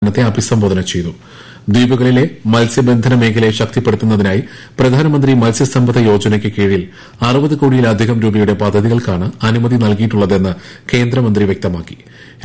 ത്തെ അഭിസംബോധന ചെയ്തു ദ്വീപുകളിലെ മത്സ്യബന്ധന മേഖലയെ ശക്തിപ്പെടുത്തുന്നതിനായി പ്രധാനമന്ത്രി മത്സ്യസമ്പദ യോജനയ്ക്ക് കീഴിൽ അറുപത് കോടിയിലധികം രൂപയുടെ പദ്ധതികൾക്കാണ് അനുമതി നൽകിയിട്ടുള്ളതെന്ന് കേന്ദ്രമന്ത്രി വ്യക്തമാക്കി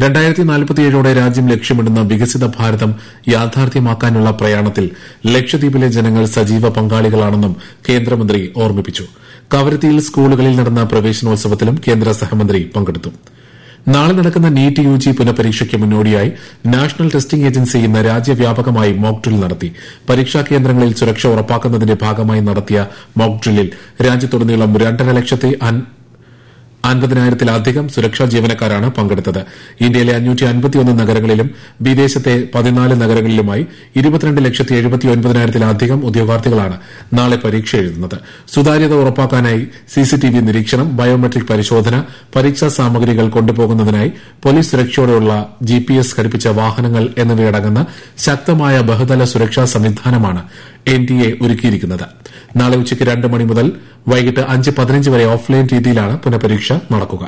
ോടെ രാജ്യം ലക്ഷ്യമിടുന്ന വികസിത ഭാരതം യാഥാർത്ഥ്യമാക്കാനുള്ള പ്രയാണത്തിൽ ലക്ഷദ്വീപിലെ ജനങ്ങൾ സജീവ പങ്കാളികളാണെന്നും കേന്ദ്രമന്ത്രി ഓർമ്മിപ്പിച്ചു കവരത്തിയിൽ സ്കൂളുകളിൽ നടന്ന പ്രവേശനോത്സവത്തിലും കേന്ദ്ര സഹമന്ത്രി പങ്കെടുത്തു നാളെ നടക്കുന്ന നീറ്റ് യു ജി പുനഃപരീക്ഷയ്ക്ക് മുന്നോടിയായി നാഷണൽ ടെസ്റ്റിംഗ് ഏജൻസി ഇന്ന് രാജ്യവ്യാപകമായി മോക്ക് ഡ്രിൽ നടത്തി പരീക്ഷാ കേന്ദ്രങ്ങളിൽ സുരക്ഷ ഉറപ്പാക്കുന്നതിന്റെ ഭാഗമായി നടത്തിയ മോക്ക് ഡ്രില്ലിൽ രാജ്യത്തുടനീളം രണ്ടര ലക്ഷത്തി അൻപതിനായിരത്തിലധികം സുരക്ഷാ ജീവനക്കാരാണ് പങ്കെടുത്തത് ഇന്ത്യയിലെ അഞ്ഞൂറ്റി അൻപത്തിയൊന്ന് നഗരങ്ങളിലും വിദേശത്തെ പതിനാല് നഗരങ്ങളിലുമായി ഇരുപത്തിരണ്ട് ലക്ഷത്തി എഴുപത്തി ഒൻപതിനായിരത്തിലധികം ഉദ്യോഗാർത്ഥികളാണ് നാളെ പരീക്ഷ എഴുതുന്നത് സുതാര്യത ഉറപ്പാക്കാനായി സിസിടിവി നിരീക്ഷണം ബയോമെട്രിക് പരിശോധന പരീക്ഷാ സാമഗ്രികൾ കൊണ്ടുപോകുന്നതിനായി പോലീസ് സുരക്ഷയോടെയുള്ള ജിപിഎസ് ഘടിപ്പിച്ച വാഹനങ്ങൾ എന്നിവയടങ്ങുന്ന ശക്തമായ ബഹുതല സുരക്ഷാ സംവിധാനമാണ് എൻഡിഎ ഒരുക്കിയിരിക്കുന്നത് നാളെ ഉച്ചയ്ക്ക് രണ്ട് മണി മുതൽ വൈകിട്ട് അഞ്ച് പതിനഞ്ച് വരെ ഓഫ്ലൈൻ രീതിയിലാണ് പുനഃപരീക്ഷ നടക്കുക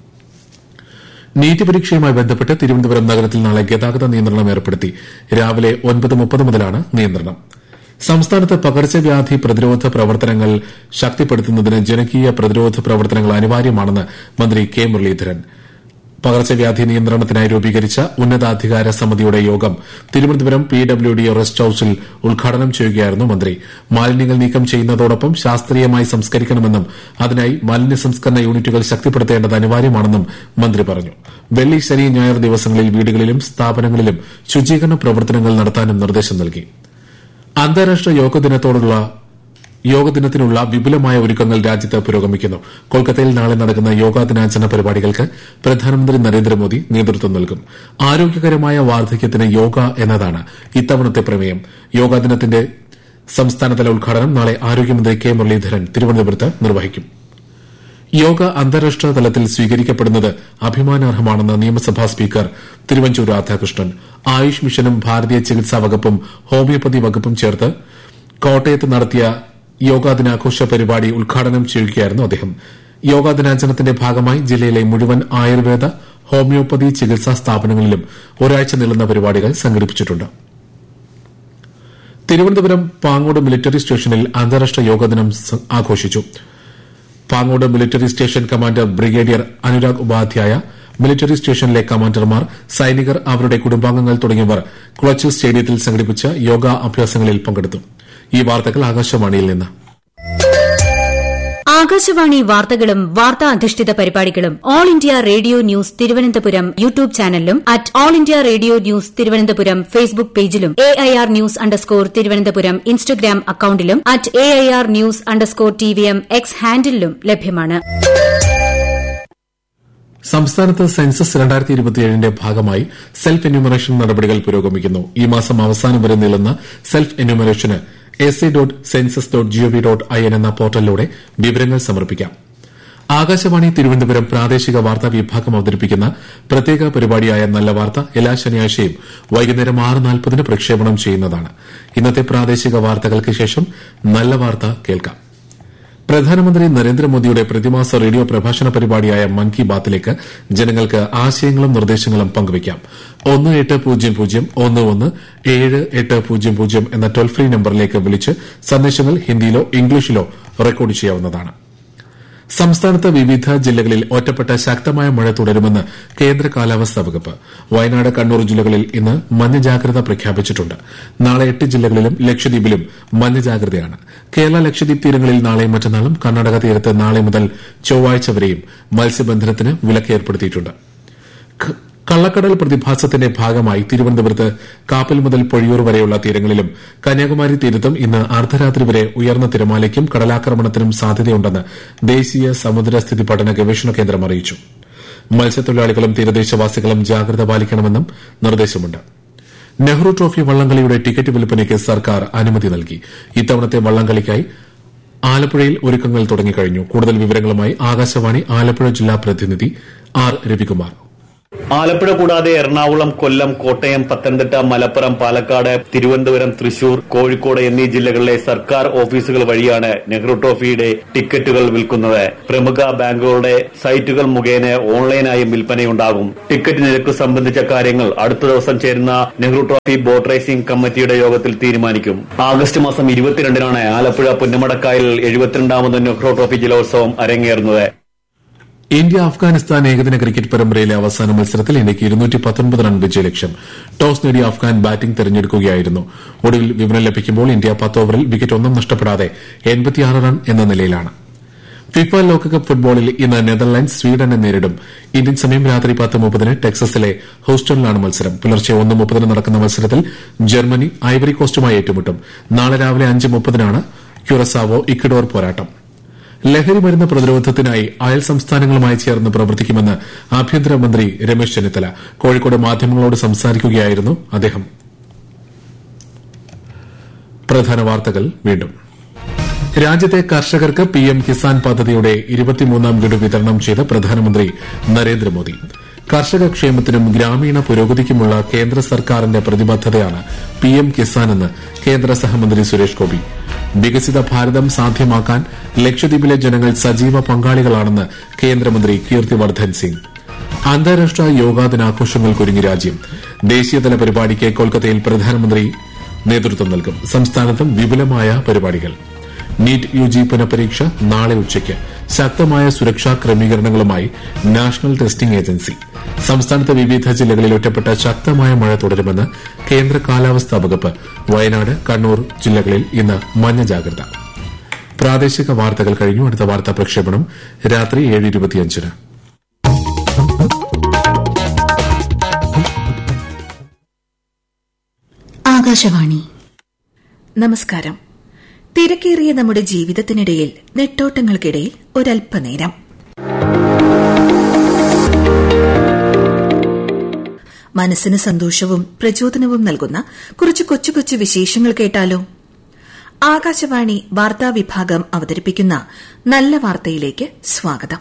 നീറ്റ് പരീക്ഷയുമായി ബന്ധപ്പെട്ട് തിരുവനന്തപുരം നഗരത്തിൽ നാളെ ഗതാഗത നിയന്ത്രണം ഏർപ്പെടുത്തി രാവിലെ ഒൻപത് മുപ്പത് മുതലാണ് നിയന്ത്രണം സംസ്ഥാനത്ത് പകർച്ചവ്യാധി പ്രതിരോധ പ്രവർത്തനങ്ങൾ ശക്തിപ്പെടുത്തുന്നതിന് ജനകീയ പ്രതിരോധ പ്രവർത്തനങ്ങൾ അനിവാര്യമാണെന്ന് മന്ത്രി കെ മുരളീധരൻ പകർച്ചവ്യാധി നിയന്ത്രണത്തിനായി രൂപീകരിച്ച ഉന്നതാധികാര സമിതിയുടെ യോഗം Thiruvananthapuram P W D rest ഹൌസിൽ ഉദ്ഘാടനം ചെയ്യുകയായിരുന്നു മന്ത്രി മാലിന്യങ്ങൾ നീക്കം ചെയ്യുന്നതോടൊപ്പം ശാസ്ത്രീയമായി സംസ്കരിക്കണമെന്നും അതിനായി മാലിന്യ സംസ്കരണ യൂണിറ്റുകൾ ശക്തിപ്പെടുത്തേണ്ടത് അനിവാര്യമാണെന്നും മന്ത്രി പറഞ്ഞു വെള്ളി ശനി ഞായർ ദിവസങ്ങളിൽ വീടുകളിലും സ്ഥാപനങ്ങളിലും ശുചീകരണ പ്രവർത്തനങ്ങൾ നടത്താനും നിർദ്ദേശം നൽകി അന്താരാഷ്ട്ര യോഗ ദിനത്തോടുള്ള യോഗദിനത്തിനുള്ള വിപുലമായ ഒരുക്കങ്ങൾ രാജ്യത്ത് പുരോഗമിക്കുന്നു കൊൽക്കത്തയിൽ നാളെ നടക്കുന്ന യോഗാ ദിനാചരണ പരിപാടികൾക്ക് പ്രധാനമന്ത്രി നരേന്ദ്രമോദി നേതൃത്വം നൽകും ആരോഗ്യകരമായ വാർദ്ധക്യത്തിന് യോഗ എന്നതാണ് ഇത്തവണത്തെ പ്രമേയം യോഗാ ദിനത്തിന്റെ സംസ്ഥാനതല ഉദ്ഘാടനം നാളെ ആരോഗ്യമന്ത്രി കെ മുരളീധരൻ തിരുവനന്തപുരത്ത് നിർവഹിക്കും യോഗ അന്താരാഷ്ട്ര തലത്തിൽ സ്വീകരിക്കപ്പെടുന്നത് അഭിമാനാർഹമാണെന്ന് നിയമസഭാ സ്പീക്കർ തിരുവഞ്ചൂർ രാധാകൃഷ്ണൻ ആയുഷ് മിഷനും ഭാരതീയ ചികിത്സാ വകുപ്പും ഹോമിയോപ്പതി വകുപ്പും ചേർത്ത് കോട്ടയത്ത് നടത്തിയ യോഗാ ദിനാഘോഷ പരിപാടി ഉദ്ഘാടനം ചെയ്യുകയായിരുന്നു അദ്ദേഹം യോഗാ ദിനാചരണത്തിന്റെ ഭാഗമായി ജില്ലയിലെ മുഴുവൻ ആയുർവേദ ഹോമിയോപ്പതി ചികിത്സാ സ്ഥാപനങ്ങളിലും ഒരാഴ്ച നീളുന്ന പരിപാടികൾ സംഘടിപ്പിച്ചിട്ടുണ്ട് തിരുവനന്തപുരം പാങ്ങോട് മിലിറ്ററി സ്റ്റേഷനിൽ അന്താരാഷ്ട്ര യോഗാ ദിനം ആഘോഷിച്ചു Pangode military station commander brigadier Anurag Upadhyaya military സ്റ്റേഷനിലെ കമാൻഡർമാർ സൈനികർ അവരുടെ കുടുംബാംഗങ്ങൾ തുടങ്ങിയവർ കുളച്ചൽ സ്റ്റേഡിയത്തിൽ സംഘടിപ്പിച്ച യോഗ അഭ്യാസങ്ങളിൽ പങ്കെടുത്തു ഈ വാർത്തകൾ ആകാശവാണിയിൽ നിന്ന് ആകാശവാണി വാർത്തകളും വാർത്താ അധിഷ്ഠിത പരിപാടികളും all India radio news Thiruvananthapuram YouTube ചാനലിലും at all India radio news Thiruvananthapuram Facebook പേജിലും A I R news underscore Thiruvananthapuram Instagram അക്കൌണ്ടിലും at A I R news underscore T V M X ഹാൻഡിലും ലഭ്യമാണ് സംസ്ഥാനത്ത് സെൻസസ് രണ്ടായിരത്തി ഇരുപത്തിയേഴിന്റെ ഭാഗമായി സെൽഫ് എന്യൂമറേഷൻ നടപടികൾ പുരോഗമിക്കുന്നു ഈ മാസം അവസാനം വരെ നീളുന്ന സെൽഫ് എന്യൂമറേഷന് S I dot census dot G O V dot I N എന്ന പോർട്ടലിലൂടെ വിവരങ്ങൾ സമർപ്പിക്കാം ആകാശവാണി തിരുവനന്തപുരം പ്രാദേശിക വാർത്താ വിഭാഗം അവതരിപ്പിക്കുന്ന പ്രത്യേക പരിപാടിയായ നല്ല വാർത്ത എല്ലാ ശനിയാഴ്ചയും വൈകുന്നേരം ആറ് നാൽപ്പതിന് പ്രക്ഷേപണം ചെയ്യുന്നതാണ് ഇന്നത്തെ പ്രാദേശിക വാർത്തകൾക്ക് ശേഷം നല്ല വാർത്ത കേൾക്കാം പ്രധാനമന്ത്രി നരേന്ദ്രമോദിയുടെ പ്രതിമാസ റേഡിയോ പ്രഭാഷണ പരിപാടിയായ മൻ കി ബാത്തിലേക്ക് ജനങ്ങൾക്ക് ആശയങ്ങളും നിർദ്ദേശങ്ങളും പങ്കുവയ്ക്കാം ഒന്ന് എട്ട് പൂജ്യം പൂജ്യം ഒന്ന് ഒന്ന് ഏഴ് എട്ട് പൂജ്യം പൂജ്യം എന്ന ടോൾ ഫ്രീ നമ്പറിലേക്ക് വിളിച്ച് സന്ദേശങ്ങൾ ഹിന്ദിയിലോ ഇംഗ്ലീഷിലോ റെക്കോർഡ് ചെയ്യാവുന്നതാണ് സംസ്ഥാനത്ത് വിവിധ ജില്ലകളിൽ ഒറ്റപ്പെട്ട ശക്തമായ മഴ തുടരുമെന്ന് കേന്ദ്ര കാലാവസ്ഥാ വകുപ്പ് വയനാട് കണ്ണൂർ ജില്ലകളിൽ ഇന്ന് മഞ്ഞ ജാഗ്രത പ്രഖ്യാപിച്ചിട്ടുണ്ട് നാളെ എട്ട് ജില്ലകളിലും ലക്ഷദ്വീപിലും മഞ്ഞ ജാഗ്രതയാണ് കേരള ലക്ഷദ്വീപ് തീരങ്ങളിൽ നാളെയും മറ്റന്നാളും കർണാടക തീരത്ത് നാളെ മുതൽ ചൊവ്വാഴ്ച വരെയും മത്സ്യബന്ധനത്തിന് വിലക്ക് ഏർപ്പെടുത്തിയിട്ടുണ്ട് കള്ളക്കടൽ പ്രതിഭാസത്തിന്റെ ഭാഗമായി തിരുവനന്തപുരത്ത് കാപ്പൽ മുതൽ പൊഴിയൂർ വരെയുള്ള തീരങ്ങളിലും കന്യാകുമാരി തീരത്തും ഇന്ന് അർദ്ധരാത്രി വരെ ഉയർന്ന തിരമാലയ്ക്കും കടലാക്രമണത്തിനും സാധ്യതയുണ്ടെന്ന് ദേശീയ സമുദ്രസ്ഥിതി പഠന ഗവേഷണ കേന്ദ്രം അറിയിച്ചു മത്സ്യത്തൊഴിലാളികളും തീരദേശവാസികളും ജാഗ്രത പാലിക്കണമെന്നും നിർദ്ദേശമുണ്ട് നെഹ്റു ട്രോഫി വള്ളംകളിയുടെ ടിക്കറ്റ് വിൽപ്പനയ്ക്ക് സർക്കാർ അനുമതി നൽകി ഇത്തവണത്തെ വള്ളംകളിക്കായി ആലപ്പുഴയിൽ ഒരുക്കങ്ങൾ തുടങ്ങിക്കഴിഞ്ഞു കൂടുതൽ വിവരങ്ങളുമായി ആകാശവാണി ആലപ്പുഴ ജില്ലാ പ്രതിനിധി ആർ രവികുമാർ ആലപ്പുഴ കൂടാതെ എറണാകുളം കൊല്ലം കോട്ടയം പത്തനംതിട്ട മലപ്പുറം പാലക്കാട് തിരുവനന്തപുരം തൃശൂർ കോഴിക്കോട് എന്നീ ജില്ലകളിലെ സർക്കാർ ഓഫീസുകൾ വഴിയാണ് നെഹ്റു ട്രോഫിയുടെ ടിക്കറ്റുകൾ വിൽക്കുന്നത് പ്രമുഖ ബാങ്കുകളുടെ സൈറ്റുകൾ മുഖേന ഓൺലൈനായും വിൽപ്പനയുണ്ടാകും ടിക്കറ്റ് നിരക്ക് സംബന്ധിച്ച കാര്യങ്ങൾ അടുത്ത ദിവസം ചേരുന്ന നെഹ്റു ട്രോഫി ബോട്ട് റേസിംഗ് കമ്മിറ്റിയുടെ യോഗത്തിൽ തീരുമാനിക്കും ആഗസ്റ്റ് മാസം ഇരുപത്തിരണ്ടിനാണ് ആലപ്പുഴ പുന്നമടക്കായൽ എഴുപത്തിരണ്ടാമത് നെഹ്റു ട്രോഫി ജലോത്സവം അരങ്ങേറുന്നത് ഇന്ത്യ അഫ്ഗാനിസ്ഥാൻ ഏകദിന ക്രിക്കറ്റ് പരമ്പരയിലെ അവസാന മത്സരത്തിൽ ഇന്ത്യയ്ക്ക് റൺ വിജയലക്ഷ്യം ടോസ് നേടിയ അഫ്ഗാൻ ബാറ്റിംഗ് തെരഞ്ഞെടുക്കുകയായിരുന്നു ഒടുവിൽ വിവരം ലഭിക്കുമ്പോൾ ഇന്ത്യ പത്ത് ഓവറിൽ വിക്കറ്റ് ഒന്നും നഷ്ടപ്പെടാതെ റൺ എന്ന നിലയിലാണ് ഫിഫ ലോകകപ്പ് ഫുട്ബോളിൽ ഇന്ന് നെതർലാൻഡ്സ് സ്വീഡനെ നേരിടും ഇന്ത്യൻ സമയം രാത്രി പത്ത് മുപ്പതിന് ടെക്സസിലെ ഹൂസ്റ്റണിലാണ് മത്സരം പുലർച്ചെ ഒന്ന് മുപ്പതിന് നടക്കുന്ന മത്സരത്തിൽ ജർമ്മനി ഐവറി കോസ്റ്റുമായി ഏറ്റുമുട്ടും നാളെ രാവിലെ അഞ്ച് മുപ്പതിനാണ് ക്യുറസാവോ ഇക്വഡോർ പോരാട്ടം ലഹരി മരുന്ന് പ്രതിരോധത്തിനായി അയൽ സംസ്ഥാനങ്ങളുമായി ചേർന്ന് പ്രവർത്തിക്കുമെന്ന് ആഭ്യന്തരമന്ത്രി രമേശ് ചെന്നിത്തല കോഴിക്കോട് മാധ്യമങ്ങളോട് സംസാരിക്കുകയായിരുന്നു അദ്ദേഹം പ്രധാന വാർത്തകൾ വീണ്ടും രാജ്യത്തെ കർഷകർക്ക് പിഎം കിസാൻ പദ്ധതിയുടെ ഇരുപത്തിമൂന്നാം ഗഡു വിതരണം ചെയ്ത് പ്രധാനമന്ത്രി നരേന്ദ്രമോദി കർഷക ക്ഷേമത്തിനും ഗ്രാമീണ പുരോഗതിക്കുമുള്ള കേന്ദ്ര സർക്കാരിന്റെ പ്രതിബദ്ധതയാണ് പിഎം കിസാൻ എന്ന് കേന്ദ്ര സഹമന്ത്രി സുരേഷ് ഗോപി വികസിത ഭാരതം സാധ്യമാക്കാൻ ലക്ഷദ്വീപിലെ ജനങ്ങൾ സജീവ പങ്കാളികളാണെന്ന് കേന്ദ്രമന്ത്രി കീർത്തിവർദ്ധൻ സിംഗ് അന്താരാഷ്ട്ര യോഗാ ദിനാഘോഷങ്ങൾക്കൊരുങ്ങി രാജ്യം ദേശീയതല പരിപാടിക്ക് കൊൽക്കത്തയിൽ പ്രധാനമന്ത്രി നേതൃത്വം നൽകും സംസ്ഥാനത്തും വിപുലമായ പരിപാടികൾ നീറ്റ് യുജി പുനഃപരീക്ഷ നാളെ ഉച്ചയ്ക്ക് ശക്തമായ സുരക്ഷാ ക്രമീകരണങ്ങളുമായി നാഷണൽ ടെസ്റ്റിംഗ് ഏജൻസി സംസ്ഥാനത്തെ വിവിധ ജില്ലകളിൽ ഒറ്റപ്പെട്ട ശക്തമായ മഴ തുടരുമെന്ന് കേന്ദ്ര കാലാവസ്ഥാ വകുപ്പ് വയനാട് കണ്ണൂർ ജില്ലകളിൽ ഇന്ന് മഞ്ഞ ജാഗ്രത പ്രാദേശിക വാർത്തകൾ കഴിഞ്ഞു അടുത്ത വാർത്താ പ്രക്ഷേപണം രാത്രി ഏഴ് ഇരുപത്തിയഞ്ചിന് ആകാശവാണി നമസ്കാരം തിരക്കേറിയ നമ്മുടെ ജീവിതത്തിനിടയിൽ നെട്ടോട്ടങ്ങൾക്കിടയിൽ ഒരല്പനേരം മനസ്സിന് സന്തോഷവും പ്രചോദനവും നൽകുന്ന കുറച്ച് കൊച്ചു കൊച്ചു വിശേഷങ്ങൾ കേട്ടാലോ ആകാശവാണി വാർത്താ വിഭാഗം അവതരിപ്പിക്കുന്ന നല്ല വാർത്തയിലേക്ക് സ്വാഗതം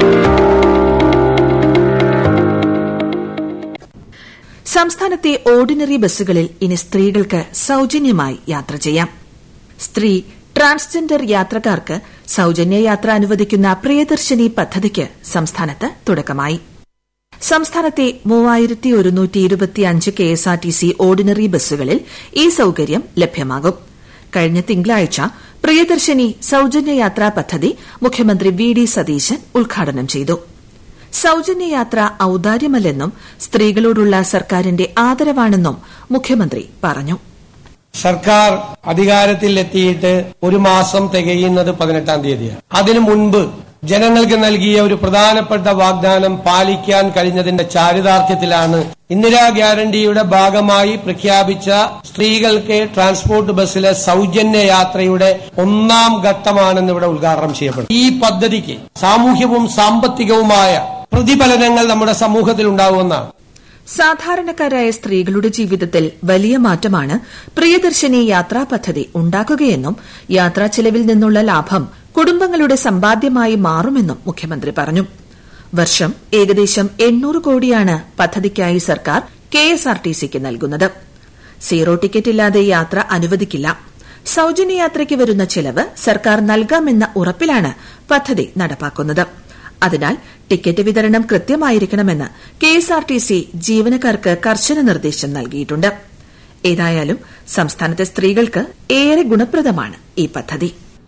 സംസ്ഥാനത്തെ ഓർഡിനറി ബസ്സുകളിൽ ഇനി സ്ത്രീകൾക്ക് സൌജന്യമായി യാത്ര ചെയ്യാം സ്ത്രീ ട്രാൻസ്ജെൻഡർ യാത്രക്കാർക്ക് സൌജന്യ യാത്ര അനുവദിക്കുന്ന പ്രിയദർശിനി പദ്ധതിക്ക് സംസ്ഥാനത്ത് തുടക്കമായി സംസ്ഥാനത്തെ മൂവായിരത്തി ഒരുന്നൂറ്റി ഇരുപത്തിയഞ്ച് കെഎസ്ആർടിസി ഓർഡിനറി ബസ്സുകളിൽ ഈ സൌകര്യം ലഭ്യമാകും കഴിഞ്ഞ തിങ്കളാഴ്ച പ്രിയദർശിനി സൌജന്യ യാത്രാ പദ്ധതി മുഖ്യമന്ത്രി വി ഡി സതീശൻ ഉദ്ഘാടനം ചെയ്തു സൌജന്യ യാത്ര ഔദാര്യമല്ലെന്നും സ്ത്രീകളോടുള്ള സർക്കാരിന്റെ ആദരവാണെന്നും മുഖ്യമന്ത്രി പറഞ്ഞു സർക്കാർ അധികാരത്തിൽ എത്തിയിട്ട് ഒരു മാസം തികയുന്നത് പതിനെട്ടാം തീയതിയാണ് അതിനു മുൻപ് ജനങ്ങൾക്ക് നൽകിയ ഒരു പ്രധാനപ്പെട്ട വാഗ്ദാനം പാലിക്കാൻ കഴിഞ്ഞതിന്റെ ചാരിതാർത്ഥ്യത്തിലാണ് ഇന്ദിരാ ഗ്യാരണ്ടിയുടെ ഭാഗമായി പ്രഖ്യാപിച്ച സ്ത്രീകൾക്ക് ട്രാൻസ്പോർട്ട് ബസ്സിലെ സൌജന്യ യാത്രയുടെ ഒന്നാം ഘട്ടമാണെന്ന് ഇവിടെ ഉദ്ഘാടനം ചെയ്യപ്പെടും ഈ പദ്ധതിക്ക് സാമൂഹ്യവും സാമ്പത്തികവുമായ പ്രതിഫലനങ്ങൾ നമ്മുടെ സമൂഹത്തിൽ ഉണ്ടാകുമെന്നാണ് സാധാരണക്കാരായ സ്ത്രീകളുടെ ജീവിതത്തിൽ വലിയ മാറ്റമാണ് പ്രിയദർശിനി യാത്രാ പദ്ധതി ഉണ്ടാക്കുകയെന്നും യാത്രാ ചെലവിൽ നിന്നുള്ള ലാഭം കുടുംബങ്ങളുടെ സമ്പാദ്യമായി മാറുമെന്നും മുഖ്യമന്ത്രി പറഞ്ഞു വർഷം ഏകദേശം എണ്ണൂറ് കോടിയാണ് പദ്ധതിക്കായി സർക്കാർ കെഎസ്ആർടിസിക്ക് നൽകുന്നത് സീറോ ടിക്കറ്റ് ഇല്ലാതെ യാത്ര അനുവദിക്കില്ല സൌജന്യ യാത്രയ്ക്ക് വരുന്ന ചെലവ് സർക്കാർ നൽകാമെന്ന ഉറപ്പിലാണ് പദ്ധതി നടപ്പാക്കുന്നത് അതിനാൽ ടിക്കറ്റ് വിതരണം കൃത്യമായിരിക്കണമെന്ന് കെഎസ്ആർടിസി ജീവനക്കാർക്ക് കർശന നിർദ്ദേശം നൽകിയിട്ടുണ്ട് ഏതായാലും സംസ്ഥാനത്തെ സ്ത്രീകൾക്ക് ഏറെ ഗുണപ്രദമാണ് ഈ പദ്ധതി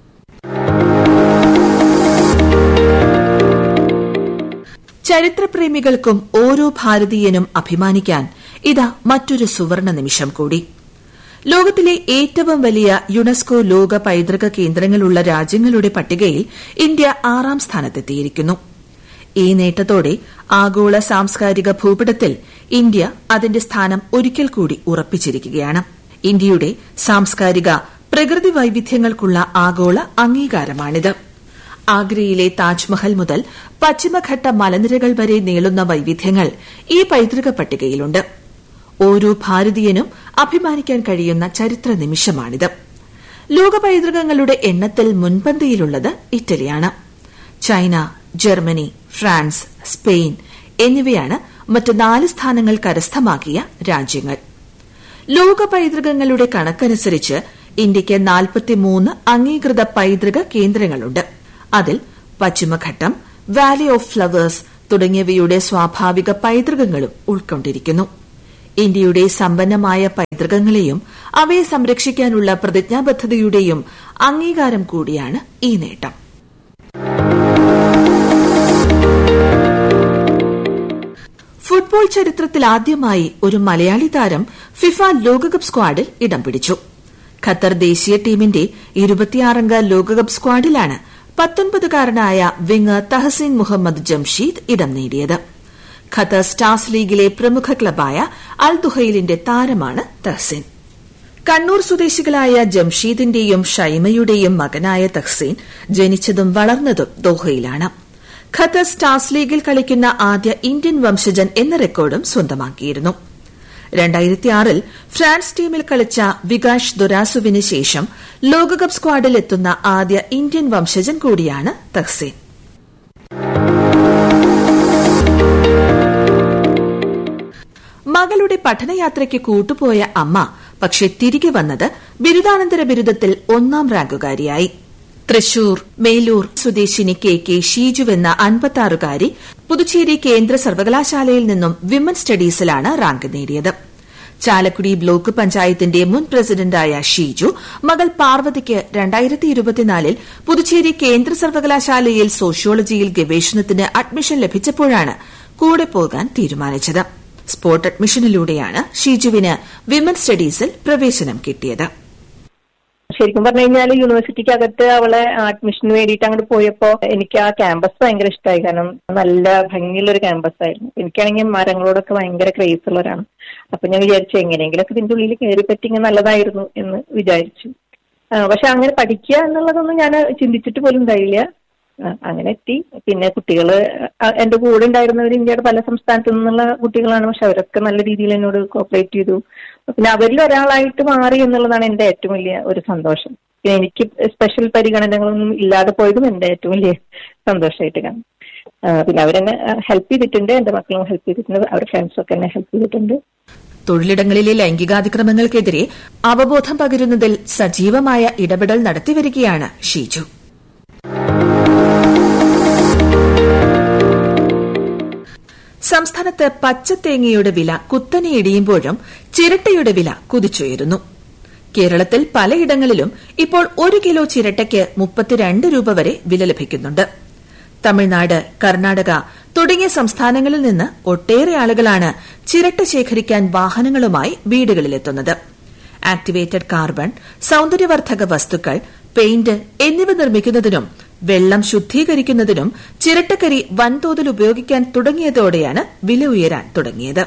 ചരിത്രപ്രേമികൾക്കും ഓരോ ഭാരതീയനും അഭിമാനിക്കാൻ ഇതാ മറ്റൊരു സുവർണ നിമിഷം കൂടി ലോകത്തിലെ ഏറ്റവും വലിയ യുനെസ്കോ ലോക പൈതൃക കേന്ദ്രങ്ങളുള്ള രാജ്യങ്ങളുടെ പട്ടികയിൽ ഇന്ത്യ ആറാം സ്ഥാനത്തെത്തിയിരിക്കുന്നു ഈ നേട്ടത്തോടെ ആഗോള സാംസ്കാരിക ഭൂപടത്തിൽ ഇന്ത്യ അതിന്റെ സ്ഥാനം ഒരിക്കൽ കൂടി ഉറപ്പിച്ചിരിക്കുകയാണ് ഇന്ത്യയുടെ സാംസ്കാരിക പ്രകൃതി വൈവിധ്യങ്ങൾക്കുള്ള ആഗോള അംഗീകാരമാണിത് ആഗ്രയിലെ താജ്മഹൽ മുതൽ പശ്ചിമഘട്ട മലനിരകൾ വരെ നീളുന്ന വൈവിധ്യങ്ങൾ ഈ പൈതൃക പട്ടികയിലുണ്ട് ഓരോ ഭാരതീയനും അഭിമാനിക്കാൻ കഴിയുന്ന ചരിത്ര നിമിഷമാണിത് ലോക പൈതൃകങ്ങളുടെ എണ്ണത്തിൽ മുൻപന്തിയിലുള്ളത് ഇറ്റലിയാണ് ചൈന ജർമ്മനി ഫ്രാൻസ് സ്പെയിൻ എന്നിവയാണ് മറ്റ് നാല് സ്ഥാനങ്ങൾ കരസ്ഥമാക്കിയ രാജ്യങ്ങൾ ലോക പൈതൃകങ്ങളുടെ കണക്കനുസരിച്ച് ഇന്ത്യയ്ക്ക് നാൽപ്പത്തിമൂന്ന് അംഗീകൃത പൈതൃക കേന്ദ്രങ്ങളുണ്ട് അതിൽ പശ്ചിമഘട്ടം വാലി ഓഫ് ഫ്ലവേഴ്സ് തുടങ്ങിയവയുടെ സ്വാഭാവിക പൈതൃകങ്ങളും ഉൾക്കൊണ്ടിരിക്കുന്നു ഇന്ത്യയുടെ സമ്പന്നമായ പൈതൃകങ്ങളെയും അവയെ സംരക്ഷിക്കാനുള്ള പ്രതിജ്ഞാബദ്ധതയുടെയും അംഗീകാരം കൂടിയാണ് ഈ നേട്ടം ഫുട്ബോൾ ചരിത്രത്തിൽ ആദ്യമായി ഒരു മലയാളി താരം ഫിഫ ലോകകപ്പ് സ്ക്വാഡിൽ ഇടം പിടിച്ചു ഖത്തർ ദേശീയ ടീമിന്റെ ഇരുപത്തിയാറംഗ ലോകകപ്പ് സ്ക്വാഡിലാണ് പത്തൊൻപതുകാരനായ വിങ്ങർ തഹസീൻ മുഹമ്മദ് ജംഷീദ് ഇടം നേടിയത് ഖത്തർ സ്റ്റാർസ് ലീഗിലെ പ്രമുഖ ക്ലബായ അൽ ദുഹൈലിന്റെ താരമാണ് തഹസീൻ കണ്ണൂർ സ്വദേശികളായ ജംഷീദിന്റെയും ഷൈമയുടെയും മകനായ തഹ്സീൻ ജനിച്ചതും വളർന്നതും ദോഹയിലാണ് ഖത്തർ സ്റ്റാർസ് ലീഗിൽ കളിക്കുന്ന ആദ്യ ഇന്ത്യൻ വംശജൻ എന്ന റെക്കോർഡും സ്വന്തമാക്കിയിരുന്നു രണ്ടായിരത്തിയാറിൽ ഫ്രാൻസ് ടീമിൽ കളിച്ച വികാഷ് ദൊരാസുവിന് ശേഷം ലോകകപ്പ് സ്ക്വാഡിൽ എത്തുന്ന ആദ്യ ഇന്ത്യൻ വംശജൻ കൂടിയാണ് തഹ്സീൻ മകളുടെ പഠനയാത്രയ്ക്ക് കൂട്ടുപോയ അമ്മ പക്ഷെ തിരികെ വന്നത് ബിരുദാനന്തര ബിരുദത്തിൽ ഒന്നാം റാങ്കുകാരിയായി തൃശൂർ മേലൂർ സ്വദേശിനി കെ കെ ഷീജുവെന്ന അൻപത്താറുകാരി പുതുച്ചേരി കേന്ദ്ര സർവകലാശാലയിൽ നിന്നും വിമൻ സ്റ്റഡീസിലാണ് റാങ്ക് നേടിയത് ചാലക്കുടി ബ്ലോക്ക് പഞ്ചായത്തിന്റെ മുൻ പ്രസിഡന്റായ ഷീജു മകൾ പാർവതിക്ക് രണ്ടായിരത്തി ഇരുപത്തിനാലിൽ പുതുച്ചേരി കേന്ദ്ര സർവകലാശാലയിൽ സോഷ്യോളജിയിൽ ഗവേഷണത്തിന് അഡ്മിഷൻ ലഭിച്ചപ്പോഴാണ് കൂടെ പോകാൻ തീരുമാനിച്ചത് സ്പോട്ട് അഡ്മിഷനിലൂടെയാണ് ഷീജുവിന് വിമൻ സ്റ്റഡീസിൽ പ്രവേശനം കിട്ടിയത് ശരിക്കും പറഞ്ഞു കഴിഞ്ഞാൽ യൂണിവേഴ്സിറ്റിക്ക് അകത്ത് അവളെ അഡ്മിഷന് വേണ്ടിയിട്ട് അങ്ങോട്ട് പോയപ്പോ എനിക്ക് ആ ക്യാമ്പസ് ഭയങ്കര ഇഷ്ടമായി കാരണം നല്ല ഭംഗിയുള്ള ഒരു ക്യാമ്പസ് ആയിരുന്നു എനിക്കാണെങ്കിൽ മരങ്ങളോടൊക്കെ ഭയങ്കര ക്രേസ് ഉള്ളവരാണ് അപ്പൊ ഞാൻ വിചാരിച്ചു എങ്ങനെയെങ്കിലൊക്കെ ഇതിന്റെ ഉള്ളിൽ കയറി പറ്റിങ്ങ നല്ലതായിരുന്നു എന്ന് വിചാരിച്ചു പക്ഷെ അങ്ങനെ പഠിക്കുക എന്നുള്ളതൊന്നും ഞാൻ ചിന്തിച്ചിട്ട് പോലും ഉണ്ടായില്ല അങ്ങനെ എത്തി പിന്നെ കുട്ടികള് എന്റെ കൂടെ ഉണ്ടായിരുന്നവർ ഇന്ത്യയുടെ പല സംസ്ഥാനത്തു നിന്നുള്ള കുട്ടികളാണ് പക്ഷെ അവരൊക്കെ നല്ല രീതിയിൽ എന്നോട് കോപ്പറേറ്റ് ചെയ്തു പിന്നെ അവരിൽ ഒരാളായിട്ട് മാറി എന്നുള്ളതാണ് എന്റെ ഏറ്റവും വലിയ ഒരു സന്തോഷം പിന്നെ എനിക്ക് സ്പെഷ്യൽ പരിഗണനകളൊന്നും ഇല്ലാതെ പോയതും എന്റെ ഏറ്റവും വലിയ സന്തോഷമായിട്ട് കാണും പിന്നെ അവരെന്നെ ഹെൽപ്പ് ചെയ്തിട്ടുണ്ട് എന്റെ മക്കളും ഹെൽപ്പ് ചെയ്തിട്ടുണ്ട് അവരുടെ ഫ്രണ്ട്സും ഒക്കെ എന്നെ ഹെൽപ്പ് ചെയ്തിട്ടുണ്ട് തൊഴിലിടങ്ങളിലെ ലൈംഗികാതിക്രമങ്ങൾക്കെതിരെ അവബോധം പകരുന്നതിൽ സജീവമായ ഇടപെടൽ നടത്തിവരികയാണ് ഷീജു സംസ്ഥാനത്ത് പച്ചത്തേങ്ങയുടെ വില കുത്തനെ ഇടിയുമ്പോഴും ചിരട്ടയുടെ വില കുതിച്ചുയരുന്നു കേരളത്തിൽ പലയിടങ്ങളിലും ഇപ്പോൾ ഒരു കിലോ ചിരട്ടയ്ക്ക് മുപ്പത്തിരണ്ട് രൂപ വരെ വില ലഭിക്കുന്നുണ്ട് തമിഴ്നാട് കർണാടക തുടങ്ങിയ സംസ്ഥാനങ്ങളിൽ നിന്ന് ഒട്ടേറെ ആളുകളാണ് ചിരട്ട ശേഖരിക്കാൻ വാഹനങ്ങളുമായി വീടുകളിലെത്തുന്നത് ആക്ടിവേറ്റഡ് കാർബൺ സൌന്ദര്യവർദ്ധക വസ്തുക്കൾ പെയിന്റ് എന്നിവ നിർമ്മിക്കുന്നതിനും വെള്ളം ശുദ്ധീകരിക്കുന്നതിനും ചിരട്ടക്കരി വൻതോതിൽ ഉപയോഗിക്കാൻ തുടങ്ങിയതോടെയാണ് വില ഉയരാൻ തുടങ്ങിയത്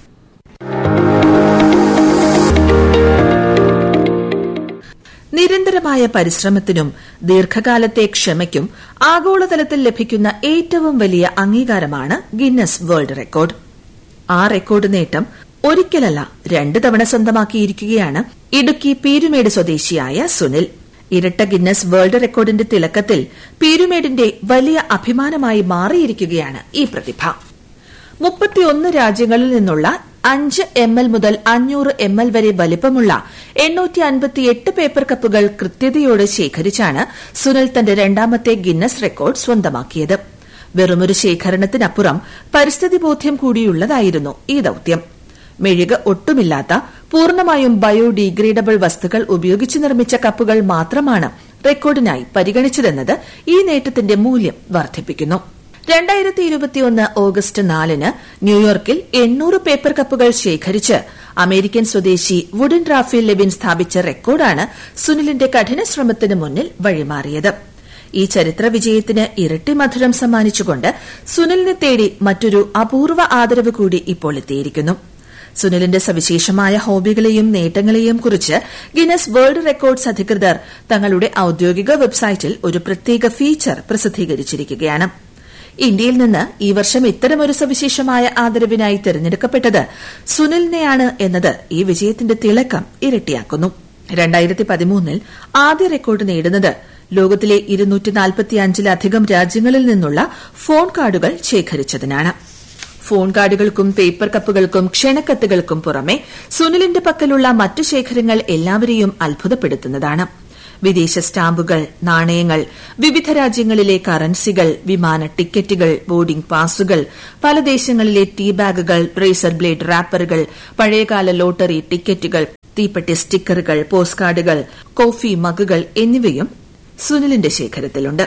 നിരന്തരമായ പരിശ്രമത്തിനും ദീർഘകാലത്തെ ക്ഷമയ്ക്കും ആഗോളതലത്തിൽ ലഭിക്കുന്ന ഏറ്റവും വലിയ അംഗീകാരമാണ് ഗിന്നസ് വേൾഡ് റെക്കോർഡ് ആ റെക്കോർഡ് നേട്ടം ഒരിക്കലല്ല രണ്ട് തവണ സ്വന്തമാക്കിയിരിക്കുകയാണ് ഇടുക്കി പീരുമേട് സ്വദേശിയായ സുനിൽ ഇരട്ട ഗിന്നസ് വേൾഡ് റെക്കോർഡിന്റെ തിളക്കത്തിൽ പീരുമേടിന്റെ വലിയ അഭിമാനമായി മാറിയിരിക്കുകയാണ് ഈ പ്രതിഭ മുപ്പത്തിയൊന്ന് രാജ്യങ്ങളിൽ നിന്നുള്ള അഞ്ച് എം എൽ മുതൽ അഞ്ഞൂറ് എം എൽ വരെ വലിപ്പമുള്ള എണ്ണൂറ്റി അൻപത്തിയെട്ട് പേപ്പർ കപ്പുകൾ കൃത്യതയോടെ ശേഖരിച്ചാണ് സുനിൽ തന്റെ രണ്ടാമത്തെ ഗിന്നസ് റെക്കോർഡ് സ്വന്തമാക്കിയത് വെറുമൊരു ശേഖരണത്തിനപ്പുറം പരിസ്ഥിതി ബോധ്യം കൂടിയുള്ളതായിരുന്നു ഈ ദൌത്യം മെഴുക ഒട്ടുമില്ലാത്ത പൂർണ്ണമായും ബയോഡീഗ്രേഡബിൾ വസ്തുക്കൾ ഉപയോഗിച്ച് നിർമ്മിച്ച കപ്പുകൾ മാത്രമാണ് റെക്കോർഡിനായി പരിഗണിച്ചതെന്നത് ഈ നേട്ടത്തിന്റെ മൂല്യം വർദ്ധിപ്പിക്കുന്നു രണ്ടായിരത്തി ഇരുപത്തിയൊന്ന് ഓഗസ്റ്റ് നാലിന് ന്യൂയോർക്കിൽ എണ്ണൂറ് പേപ്പർ കപ്പുകൾ ശേഖരിച്ച് അമേരിക്കൻ സ്വദേശി വുഡൻ റാഫേൽ ലെവിൻ സ്ഥാപിച്ച റെക്കോർഡാണ് സുനിലിന്റെ കഠിന ശ്രമത്തിന് മുന്നിൽ വഴിമാറിയത് ഈ ചരിത്ര വിജയത്തിന് ഇരട്ടി മധുരം സമ്മാനിച്ചുകൊണ്ട് സുനിലിനെ തേടി മറ്റൊരു അപൂർവ ആദരവ് കൂടി ഇപ്പോൾ എത്തിയിരിക്കുന്നു സുനിലിന്റെ സവിശേഷമായ ഹോബികളെയും നേട്ടങ്ങളെയും കുറിച്ച് ഗിനസ് വേൾഡ് റെക്കോർഡ്സ് അധികൃതർ തങ്ങളുടെ ഔദ്യോഗിക വെബ്സൈറ്റിൽ ഒരു പ്രത്യേക ഫീച്ചർ പ്രസിദ്ധീകരിച്ചിരിക്കുകയാണ് ഇന്ത്യയിൽ നിന്ന് ഈ വർഷം ഇത്തരമൊരു സവിശേഷമായ ആദരവിനായി തെരഞ്ഞെടുക്കപ്പെട്ടത് സുനിലിനെയാണ് എന്നത് ഈ വിജയത്തിന്റെ തിളക്കം ഇരട്ടിയാക്കുന്നു രണ്ടായിരത്തി പതിമൂന്നിൽ ആദ്യ റെക്കോർഡ് നേടുന്നത് ലോകത്തിലെ ഇരുന്നൂറ്റി നാൽപ്പത്തിയഞ്ചിലധികം രാജ്യങ്ങളിൽ നിന്നുള്ള ഫോൺ കാർഡുകൾ ശേഖരിച്ചതിനാണ് ഫോൺ കാർഡുകൾക്കും പേപ്പർ കപ്പുകൾക്കും ക്ഷണക്കത്തുകൾക്കും പുറമെ സുനിലിന്റെ പക്കലുള്ള മറ്റു ശേഖരങ്ങൾ എല്ലാവരെയും അത്ഭുതപ്പെടുത്തുന്നതാണ് വിദേശ സ്റ്റാമ്പുകൾ നാണയങ്ങൾ വിവിധ രാജ്യങ്ങളിലെ കറൻസികൾ വിമാന ടിക്കറ്റുകൾ ബോർഡിംഗ് പാസുകൾ പല ദേശങ്ങളിലെ ടീ ബാഗുകൾ റേസർ ബ്ലേഡ് റാപ്പറുകൾ പഴയകാല ലോട്ടറി ടിക്കറ്റുകൾ തീപ്പെട്ടി സ്റ്റിക്കറുകൾ പോസ്റ്റ് കാർഡുകൾ കോഫി മഗുകൾ എന്നിവയും സുനിലിന്റെ ശേഖരത്തിലുണ്ട്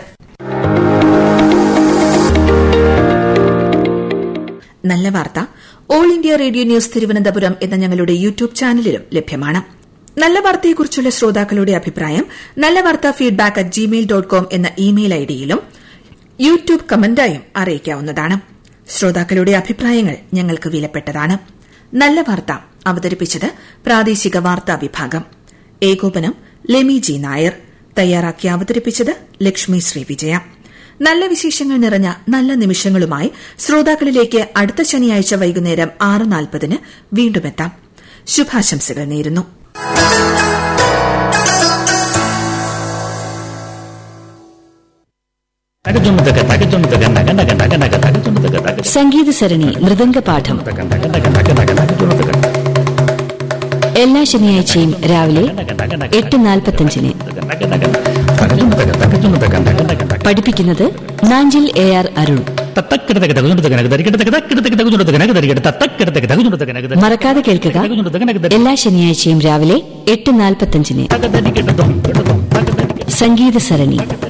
നല്ല വാർത്ത all India radio news Thiruvananthapuram എന്ന ഞങ്ങളുടെ യൂട്യൂബ് ചാനലിലും ലഭ്യമാണ് നല്ല വാർത്തയെക്കുറിച്ചുള്ള ശ്രോതാക്കളുടെ അഭിപ്രായം നല്ല വാർത്ത feedback at Gmail dot com എന്ന ഇമെയിൽ ഐഡിയിലും യൂട്യൂബ് കമന്റായും അറിയിക്കാവുന്നതാണ് ശ്രോതാക്കളുടെ അഭിപ്രായങ്ങൾ ഞങ്ങൾക്ക് വിലപ്പെട്ടതാണ് നല്ല വാർത്ത അവതരിപ്പിച്ചത് പ്രാദേശിക വാർത്താ വിഭാഗം ഏകോപനം ലെമി ജി നായർ തയ്യാറാക്കി അവതരിപ്പിച്ചത് ലക്ഷ്മി ശ്രീവിജയ നല്ല വിശേഷങ്ങൾ നിറഞ്ഞ നല്ല നിമിഷങ്ങളുമായി ശ്രോതാക്കളിലേക്ക് അടുത്ത ശനിയാഴ്ച വൈകുന്നേരം ആറ് നാൽപ്പതിന് വീണ്ടുമെത്താം ശുഭാശംസകൾ നേരുന്നു സംഗീത സരണി മൃദംഗപാഠം എല്ലാ ശനിയാഴ്ചയും രാവിലെ എട്ട് നാൽപ്പത്തഞ്ചിന് പഠിപ്പിക്കുന്നത് നാഞ്ചിൽ എ ആർ അരുൺ മറക്കാതെ കേൾക്കുക എല്ലാ ശനിയാഴ്ചയും രാവിലെ എട്ട് നാൽപ്പത്തഞ്ചിന് സംഗീത സരണി